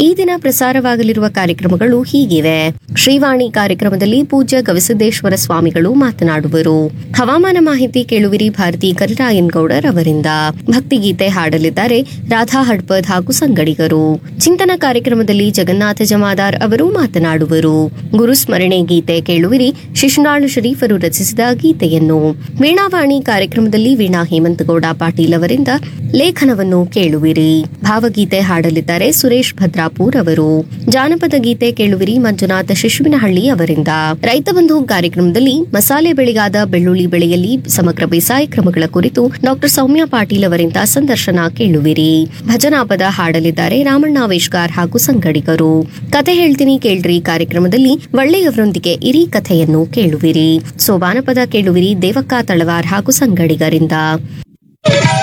ಈ ದಿನ ಪ್ರಸಾರವಾಗಲಿರುವ ಕಾರ್ಯಕ್ರಮಗಳು ಹೀಗಿವೆ ಶ್ರೀವಾಣಿ ಕಾರ್ಯಕ್ರಮದಲ್ಲಿ ಪೂಜ್ಯ ಗವಿಸಿದ್ದೇಶ್ವರ ಸ್ವಾಮಿಗಳು ಮಾತನಾಡುವರು ಹವಾಮಾನ ಮಾಹಿತಿ ಕೇಳುವಿರಿ ಭಾರತಿ ಕರಿರಾಯನ್ ಗೌಡರ್ ಅವರಿಂದ ಭಕ್ತಿಗೀತೆ ಹಾಡಲಿದ್ದಾರೆ ರಾಧಾ ಹಡ್ಪದ್ ಹಾಗೂ ಸಂಗಡಿಗರು ಚಿಂತನ ಕಾರ್ಯಕ್ರಮದಲ್ಲಿ ಜಗನ್ನಾಥ ಜಮಾದಾರ್ ಅವರು ಮಾತನಾಡುವರು ಗುರುಸ್ಮರಣೆ ಗೀತೆ ಕೇಳುವಿರಿ ಶಿಶುನಾಳು ಶರೀಫರು ರಚಿಸಿದ ಗೀತೆಯನ್ನು ವೀಣಾವಾಣಿ ಕಾರ್ಯಕ್ರಮದಲ್ಲಿ ವೀಣಾ ಹೇಮಂತಗೌಡ ಪಾಟೀಲ್ ಅವರಿಂದ ಲೇಖನವನ್ನು ಕೇಳುವಿರಿ ಭಾವಗೀತೆ ಹಾಡಲಿದ್ದಾರೆ ಸುರೇಶ್ ಭದ್ರಾಪುರ್ ಅವರು ಜಾನಪದ ಗೀತೆ ಕೇಳುವಿರಿ ಮಂಜುನಾಥ ಶಿಶುವಿನಹಳ್ಳಿ ಅವರಿಂದ ರೈತ ಬಂಧು ಕಾರ್ಯಕ್ರಮದಲ್ಲಿ ಮಸಾಲೆ ಬೆಳೆಗಾದ ಬೆಳ್ಳುಳ್ಳಿ ಬೆಳೆಯಲ್ಲಿ ಸಮಗ್ರ ಬೇಸಾಯ ಕ್ರಮಗಳ ಕುರಿತು ಡಾಕ್ಟರ್ ಸೌಮ್ಯ ಪಾಟೀಲ್ ಅವರಿಂದ ಸಂದರ್ಶನ ಕೇಳುವಿರಿ ಭಜನಾ ಪದ ಹಾಡಲಿದ್ದಾರೆ ರಾಮಣ್ಣ ವೇಶ್ಗಾರ್ ಹಾಗೂ ಸಂಗಡಿಗರು ಕತೆ ಹೇಳ್ತೀನಿ ಕೇಳ್ರಿ ಕಾರ್ಯಕ್ರಮದಲ್ಲಿ ಒಳ್ಳೆಯವರೊಂದಿಗೆ ಇರಿ ಕಥೆಯನ್ನು ಕೇಳುವಿರಿ ಸೋಬಾನ ಪದ ಕೇಳುವಿರಿ ದೇವಕ್ಕ ತಳವಾರ್ ಹಾಗೂ ಸಂಗಡಿಗರಿಂದ